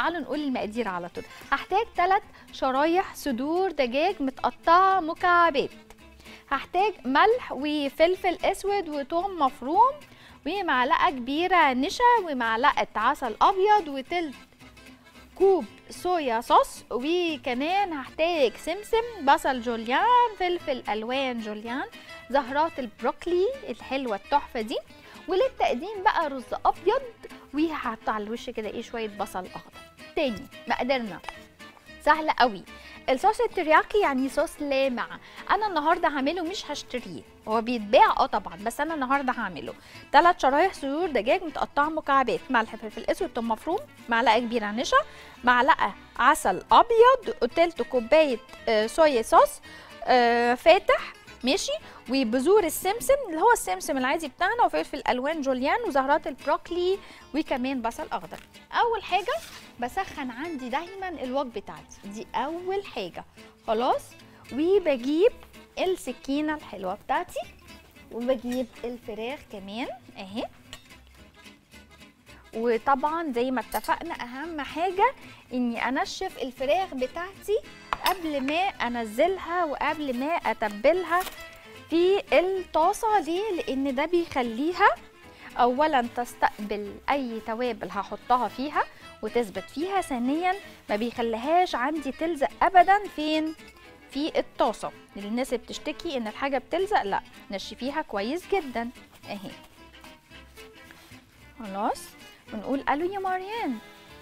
تعالوا نقول المقادير على طول هحتاج 3 شرايح صدور دجاج متقطعه مكعبات هحتاج ملح وفلفل اسود وثوم مفروم ومعلقه كبيره نشا ومعلقه عسل ابيض وتلت كوب صويا صوص وكمان هحتاج سمسم بصل جوليان فلفل الوان جوليان زهرات البروكلي الحلوه التحفه دي وللتقديم بقى رز ابيض وهحط على الوش كده ايه شويه بصل اخضر تاني مقاديرنا سهله قوي الصوص الترياكي يعني صوص لامع انا النهارده هعمله مش هشتريه هو بيتباع اه طبعا بس انا النهارده هعمله ثلاث شرايح صدور دجاج متقطعه مكعبات ملح فلفل اسود ثوم مفروم معلقه كبيره نشا معلقه عسل ابيض وتلت كوبايه آه، صويا صوص آه، فاتح ماشي وبذور السمسم اللي هو السمسم العادي بتاعنا وفلفل الوان جوليان وزهرات البروكلي وكمان بصل اخضر اول حاجه بسخن عندي دايما الوك بتاعتي دي اول حاجه خلاص وبجيب السكينه الحلوه بتاعتي وبجيب الفراخ كمان اهي وطبعا زي ما اتفقنا اهم حاجه اني انشف الفراخ بتاعتي قبل ما انزلها وقبل ما اتبلها في الطاسه ليه لان ده بيخليها اولا تستقبل اي توابل هحطها فيها وتثبت فيها ثانيا ما بيخليهاش عندي تلزق ابدا فين في الطاسه للناس اللي بتشتكي ان الحاجه بتلزق لا نشفيها كويس جدا اهي خلاص ونقول الو يا مريان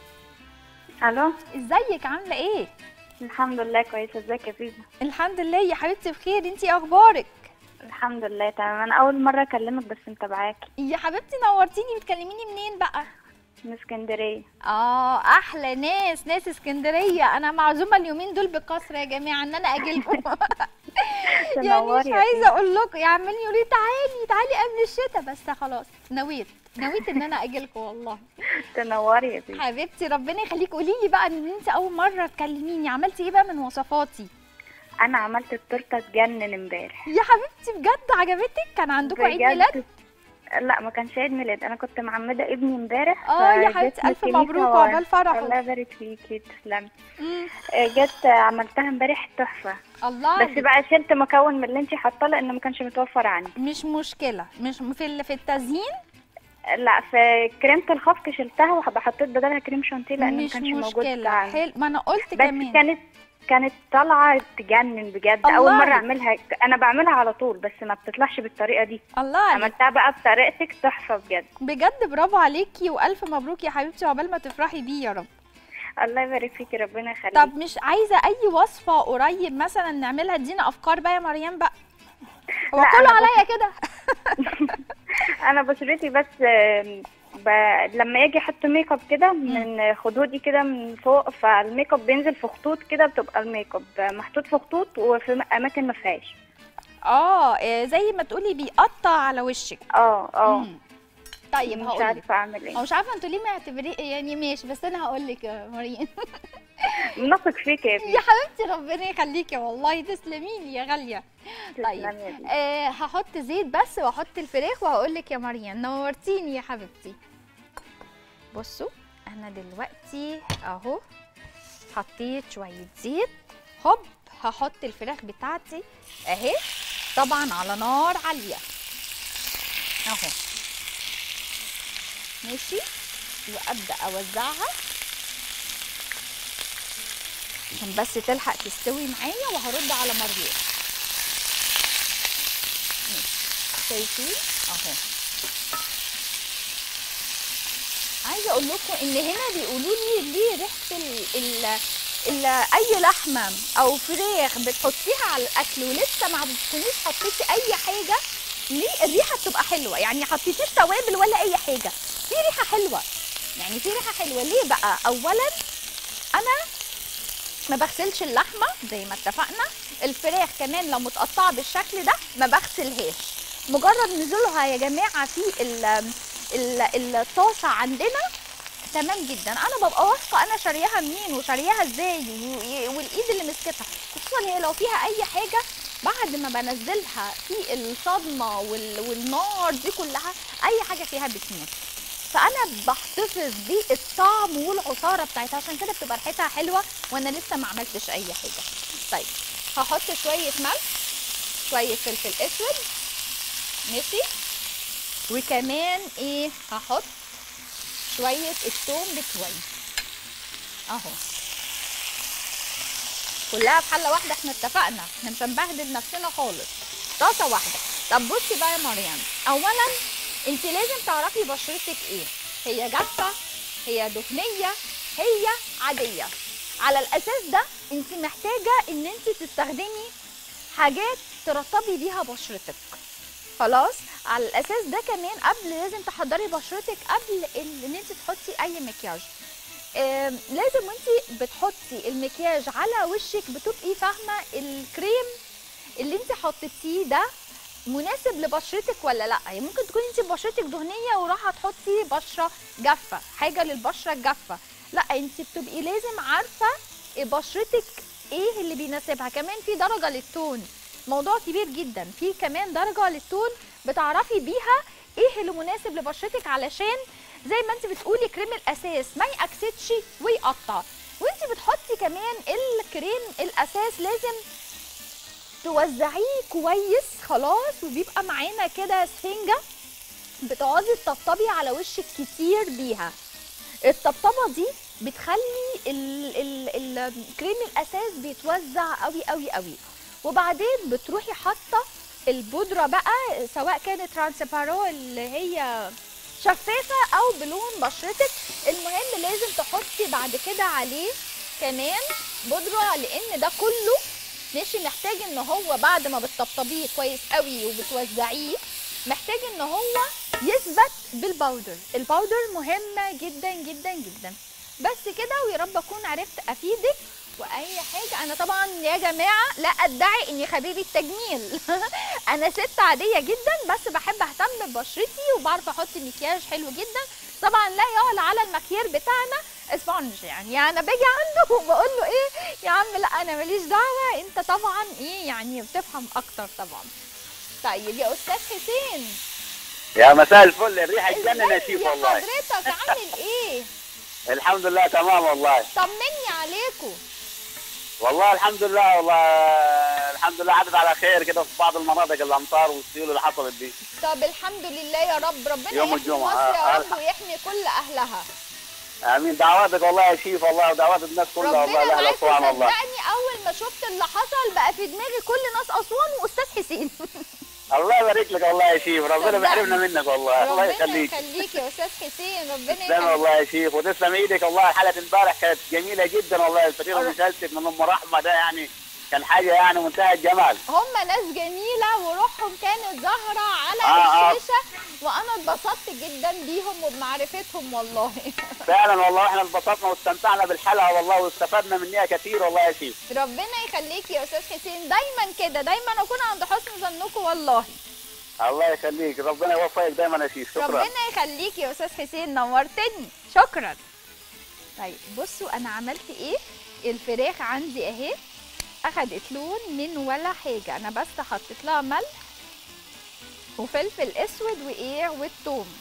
الو ازيك عامله ايه الحمد لله كويسه ازيك يا فيفا الحمد لله يا حبيبتي بخير انتي اخبارك الحمد لله تمام انا اول مره اكلمك بس متابعاكي يا حبيبتي نورتيني بتكلميني منين بقى من اسكندريه اه احلى ناس ناس اسكندريه انا معزومه اليومين دول بكثره يا جماعه ان انا اجي لكم يعني تنوري مش يا عايزه اقول لكم يا عمالين يقولوا لي تعالي تعالي قبل الشتاء بس خلاص نويت نويت ان انا اجي لكم والله تنوري يا فيفا حبيبتي ربنا يخليك قولي لي بقى ان انت اول مره تكلميني عملتي ايه بقى من وصفاتي انا عملت التورته تجنن امبارح يا حبيبتي بجد عجبتك كان عندكم عيد ميلاد لا ما كانش عيد ميلاد انا كنت معمده ابني امبارح اه يا فجت حبيبتي من الف الكنيسة مبروك و- وعقبال فرحه الله يبارك فيكي تسلمي مم. آه، جت عملتها امبارح تحفه الله بس بقى شلت مكون من اللي انت حاطاه لانه ما كانش متوفر عندي مش مشكله مش في ال- في التزيين لا في كريمه الخفق شلتها وحطيت بدلها كريم شانتيه لانه ما مش كانش موجود مشكله عندي. حلو ما انا قلت بس كمان كانت كانت طالعه تجنن بجد الله اول مره عليك. اعملها انا بعملها على طول بس ما بتطلعش بالطريقه دي الله عليك عملتها بقى بطريقتك تحفه بجد بجد برافو عليكي والف مبروك يا حبيبتي وعقبال ما تفرحي بيه يا رب الله يبارك فيكي ربنا يخليك طب مش عايزه اي وصفه قريب مثلا نعملها ادينا افكار بقى يا مريم بقى هو لا، كله أنا عليا كده انا بشرتي بس آم، ب... لما اجي احط ميك اب كده من خدودي كده من فوق فالميك اب بينزل في خطوط كده بتبقى الميك اب محطوط في خطوط وفي اماكن ما فيهاش اه إيه، زي ما تقولي بيقطع على وشك اه اه مم. طيب مش هقول لك عارفه اعمل ايه هو مش عارفه انتوا ليه معتبرين يعني ماشي بس انا هقول لك يا مريم نثق فيك يا يا بنتي حبيبتي ربنا يخليكي والله تسلمي لي يا غاليه طيب تسلمي يا بنتي. آه هحط زيت بس واحط الفراخ وهقول لك يا مريم نورتيني يا حبيبتي بصوا انا دلوقتي اهو حطيت شويه زيت هوب هحط الفراخ بتاعتي اهي طبعا على نار عاليه اهو ماشي وابدا اوزعها عشان بس تلحق تستوي معايا وهرد على مريم ماشي شايفين اهو عايزه اقول لكم ان هنا بيقولوا لي ليه ريحه ال ال ال اي لحمه او فراخ بتحطيها على الاكل ولسه ما بتكونيش حطيتي اي حاجه ليه الريحه بتبقى حلوه يعني حطيتيش توابل ولا اي حاجه في ريحه حلوه يعني في ريحه حلوه ليه بقى اولا انا ما بغسلش اللحمه زي ما اتفقنا الفراخ كمان لو متقطعه بالشكل ده ما بغسلهاش مجرد نزولها يا جماعه في ال ال الطاسه عندنا تمام جدا انا ببقى واثقه انا شارياها منين وشارياها ازاي و- والايد اللي مسكتها خصوصا هي لو فيها اي حاجه بعد ما بنزلها في الصدمه وال- والنار دي كلها اي حاجه فيها بتموت فانا بحتفظ بالطعم والعصاره بتاعتها عشان كده بتبقى ريحتها حلوه وانا لسه ما عملتش اي حاجه طيب هحط شويه ملح شويه فلفل اسود ماشي وكمان ايه هحط شويه الثوم بتوعي اهو كلها في حله واحده احنا اتفقنا احنا مش هنبهدل نفسنا خالص طاسه واحده طب بصي بقى يا مريم اولا انت لازم تعرفي بشرتك ايه هي جافه هي دهنيه هي عاديه على الاساس ده انت محتاجه ان انت تستخدمي حاجات ترطبي بيها بشرتك خلاص على الاساس ده كمان قبل لازم تحضري بشرتك قبل ال- ان انت تحطي اي مكياج آم، لازم وانت بتحطي المكياج على وشك بتبقي فاهمه الكريم اللي انت حطيتيه ده مناسب لبشرتك ولا لا يعني ممكن تكون انت بشرتك دهنيه وراح تحطي بشره جافه حاجه للبشره الجافه لا انت بتبقي لازم عارفه بشرتك ايه اللي بيناسبها كمان في درجه للتون موضوع كبير جدا في كمان درجه للتون بتعرفي بيها ايه اللي مناسب لبشرتك علشان زي ما انت بتقولي كريم الاساس ما يأكسدش ويقطع وانت بتحطي كمان الكريم الاساس لازم توزعيه كويس خلاص وبيبقى معانا كده سفنجه بتقعدي تطبطبي على وشك كتير بيها الطبطبه دي بتخلي ال ال الكريم الاساس بيتوزع قوي قوي قوي وبعدين بتروحي حاطه البودره بقى سواء كانت ترانسبارو اللي هي شفافه او بلون بشرتك المهم لازم تحطي بعد كده عليه كمان بودره لان ده كله ماشي محتاج ان هو بعد ما بتطبطبيه كويس قوي وبتوزعيه محتاج ان هو يثبت بالباودر الباودر مهمه جدا جدا جدا بس كده ويا رب اكون عرفت افيدك واي حاجه انا طبعا يا جماعه لا ادعي اني خبيره تجميل انا ست عاديه جدا بس بحب اهتم ببشرتي وبعرف احط مكياج حلو جدا طبعا لا يعلى على المكياج بتاعنا اسبونج يعني, يعني انا باجي عنده وبقول له ايه يا عم لا انا ماليش دعوه انت طبعا ايه يعني بتفهم اكتر طبعا طيب يا استاذ حسين يا مساء الفل الريحه تجنن يا ازيك شيف يا والله حضرتك عامل ايه الحمد لله تمام والله طمني عليكم والله الحمد لله والله الحمد لله عدت على خير كده في بعض المناطق الامطار والسيول اللي حصلت دي طب الحمد لله يا رب ربنا يوم يحمي الجمعة. مصر يا آه، رب ويحمي كل اهلها امين دعواتك والله يا شيف والله ودعوات الناس كلها والله ربنا لاهل معاك اسوان والله صدقني اول ما شفت اللي حصل بقى في دماغي كل ناس اسوان واستاذ حسين الله يبارك لك والله يا شيف ربنا صدقني. بيحرمنا منك والله الله ربنا يخليك يخليك يا استاذ حسين ربنا تسلم يخليك والله يا شيف وتسلم ايدك والله حلقه امبارح كانت جميله جدا والله الفطيره أر- المشلتت من ام رحمه ده يعني كان حاجه يعني منتهى الجمال هم ناس جميلة وروحهم كانت ظاهرة على آه، آه. الشاشة وأنا اتبسطت جدا بيهم وبمعرفتهم والله فعلا والله احنا انبسطنا واستمتعنا بالحلقه والله واستفدنا منها كثير والله يا شيف ربنا يخليك يا أستاذ حسين دايما كده دايما أكون عند حسن ظنكم والله الله يخليك ربنا يوفقك دايما يا شيف شكرا ربنا يخليك يا أستاذ حسين نورتني شكرا طيب بصوا أنا عملت إيه الفراخ عندي أهي أخدت لون من ولا حاجة أنا بس حطيت لها ملح وفلفل أسود وإيه والثوم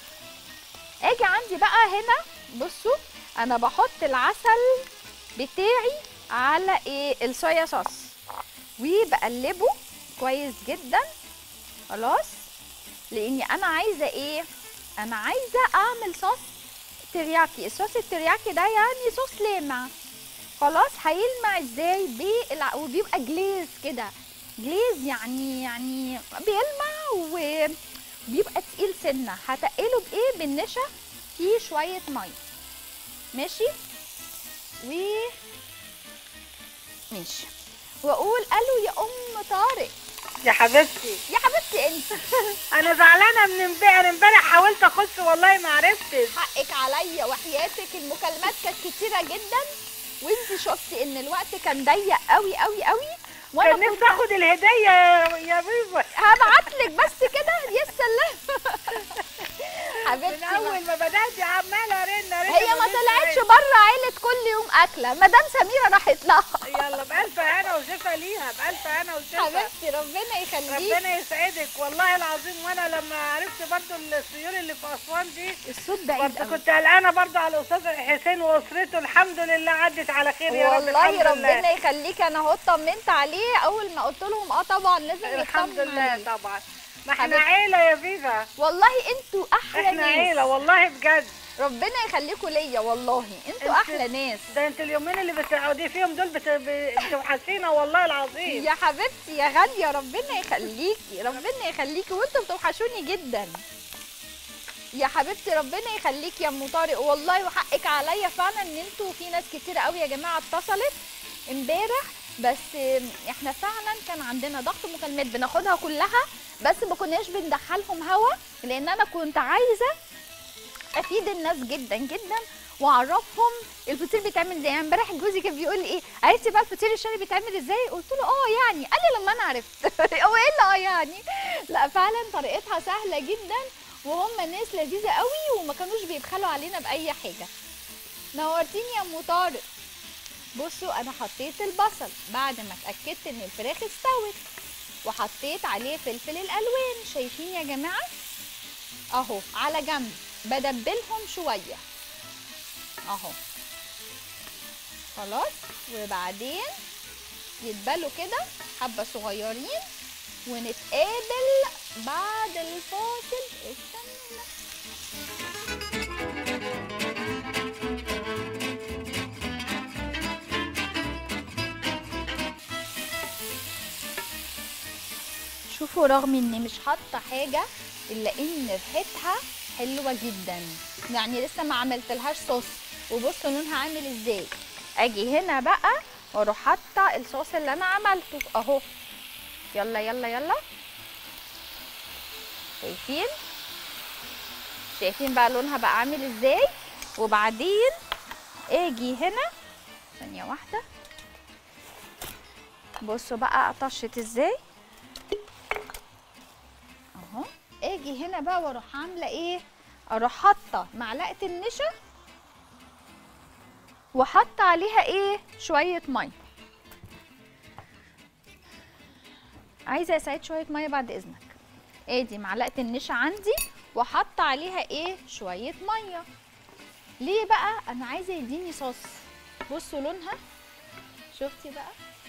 اجي عندي بقى هنا بصوا انا بحط العسل بتاعي على ايه الصويا صوص وبقلبه كويس جدا خلاص لاني انا عايزه ايه انا عايزه اعمل صوص ترياكي الصوص الترياكي ده يعني صوص لامع خلاص هيلمع ازاي بالع... وبيبقى جليز كده جليز يعني يعني بيلمع و بيبقى تقيل سنه هتقله بايه بالنشا فيه شويه ميه ماشي و ماشي واقول الو يا ام طارق يا حبيبتي يا حبيبتي انت انا زعلانه من امبارح امبارح حاولت اخش والله ما عرفتش حقك عليا وحياتك المكالمات كانت كتيره جدا وانت شفتي ان الوقت كان ضيق قوي قوي قوي وانا كان كنت نفسي اخد الهديه يا بيبا هبعت لك بس كده يا سلام حبيبتي من اول ما بدات عماله ارن ارن هي ما مفيش طلعتش عيل. بره عيله كل يوم اكله مدام سميره راحت لها يلا بألف هنا وشفا ليها بألف هنا وشفا حبيبتي ربنا يخليك ربنا يسعدك والله العظيم وانا لما عرفت برضو السيول اللي في اسوان دي الصوت بعيد برضو قوي كنت قلقانه برضو على الاستاذ حسين واسرته الحمد لله عدت على خير يا رب والله الحمد ربنا لله يخليك انا اهو اطمنت عليه اول ما قلت لهم اه طبعا لازم الحمد يطمن لله عليه. طبعا ما احنا حبيبتي. عيله يا فيفا والله انتوا احلى احنا ناس عيله والله بجد ربنا يخليكم ليا والله انتوا انت- احلى ناس ده انت اليومين اللي بتقعدي فيهم دول بت... ب- بتوحشينا والله العظيم يا حبيبتي يا غاليه ربنا يخليكي ربنا يخليكي وانتوا بتوحشوني جدا يا حبيبتي ربنا يخليكي يا ام طارق والله وحقك عليا فعلا ان انتوا في ناس كتير قوي يا جماعه اتصلت امبارح بس احنا فعلا كان عندنا ضغط مكالمات بناخدها كلها بس ما كناش بندخلهم هوا لان انا كنت عايزه افيد الناس جدا جدا واعرفهم الفطير بيتعمل ازاي يعني امبارح جوزي كان بيقول لي ايه عرفتي بقى الفطير الشرقي بيتعمل ازاي قلت له اه يعني قال لي لما انا عرفت هو ايه اللي اه يعني لا فعلا طريقتها سهله جدا وهم ناس لذيذه قوي وما كانوش بيبخلوا علينا باي حاجه نورتيني يا ام طارق بصوا انا حطيت البصل بعد ما اتاكدت ان الفراخ استوت وحطيت عليه فلفل الالوان شايفين يا جماعه اهو على جنب بدبلهم شويه اهو خلاص وبعدين يتبلوا كده حبه صغيرين ونتقابل بعد الفاصل استنى شوفوا رغم اني مش حاطه حاجه الا ان ريحتها حلوه جدا يعني لسه ما عملتلهاش صوص وبصوا لونها عامل ازاي اجي هنا بقى واروح حاطه الصوص اللي انا عملته اهو يلا يلا يلا شايفين شايفين بقى لونها بقى عامل ازاي وبعدين اجي هنا ثانيه واحده بصوا بقى طشت ازاي اهو اجي هنا بقى واروح عامله ايه اروح حاطه معلقه النشا وحاطه عليها ايه شويه ميه عايزه يا سعيد شويه ميه بعد اذنك ادي معلقه النشا عندي وحاطه عليها ايه شويه ميه ليه بقى انا عايزه يديني صوص بصوا لونها شفتي بقى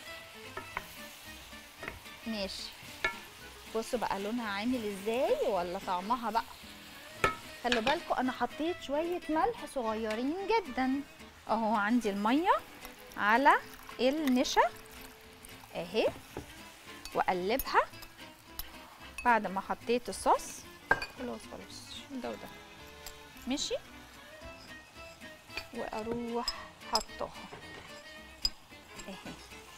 ماشي بصوا بقى لونها عامل ازاي ولا طعمها بقى خلوا بالكم انا حطيت شويه ملح صغيرين جدا اهو عندي الميه على النشا اهي واقلبها بعد ما حطيت الصوص خلاص خلاص ده وده ماشي واروح حطاها اهي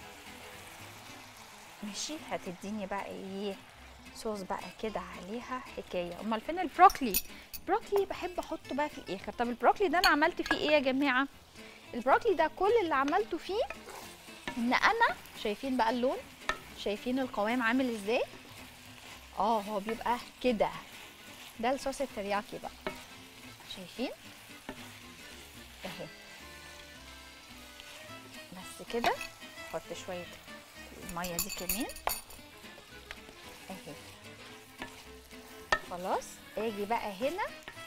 ماشي هتديني بقى ايه صوص بقى كده عليها حكايه امال فين البروكلي البروكلي بحب احطه بقى في الاخر طب البروكلي ده انا عملت فيه ايه يا جماعه البروكلي ده كل اللي عملته فيه ان انا شايفين بقى اللون شايفين القوام عامل ازاي اه هو بيبقى كده ده الصوص الترياكي بقى شايفين اهو بس كده احط شويه الميه دي كمان اهي خلاص اجي بقى هنا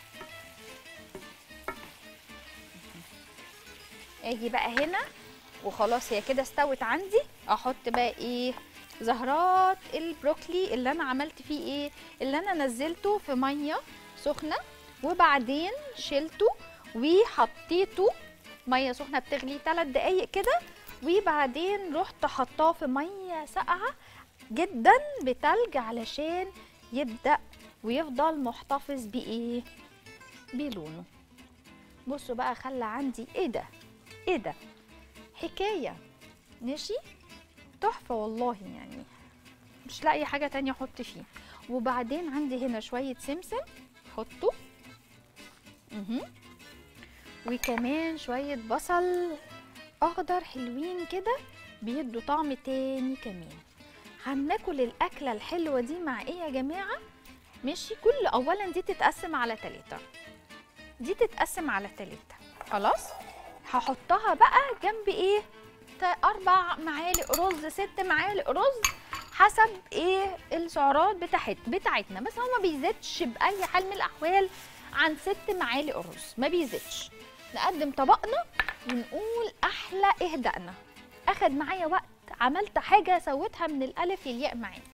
اجي بقى هنا وخلاص هي كده استوت عندي احط بقى ايه زهرات البروكلي اللي انا عملت فيه ايه اللي انا نزلته في ميه سخنه وبعدين شلته وحطيته ميه سخنه بتغلي 3 دقايق كده وبعدين رحت حطاه في ميه ساقعه جدا بتلج علشان يبدا ويفضل محتفظ بايه بلونه بصوا بقى خلى عندي ايه ده ايه ده حكايه ماشي تحفه والله يعني مش لاقي حاجه تانية احط فيه وبعدين عندي هنا شويه سمسم حطه مهم. وكمان شويه بصل اخضر حلوين كده بيدوا طعم تاني كمان هناكل الاكله الحلوه دي مع ايه يا جماعه ماشي كل اولا دي تتقسم على تلاتة دي تتقسم على تلاتة خلاص هحطها بقى جنب ايه تا- اربع معالق رز ست معالق رز حسب ايه السعرات بتاعت بتاعتنا بس هو ما بيزيدش باي حال من الاحوال عن ست معالق رز ما بيزيدش نقدم طبقنا ونقول احلى اهدائنا اخد معايا وقت عملت حاجه سويتها من الالف للياء معاكي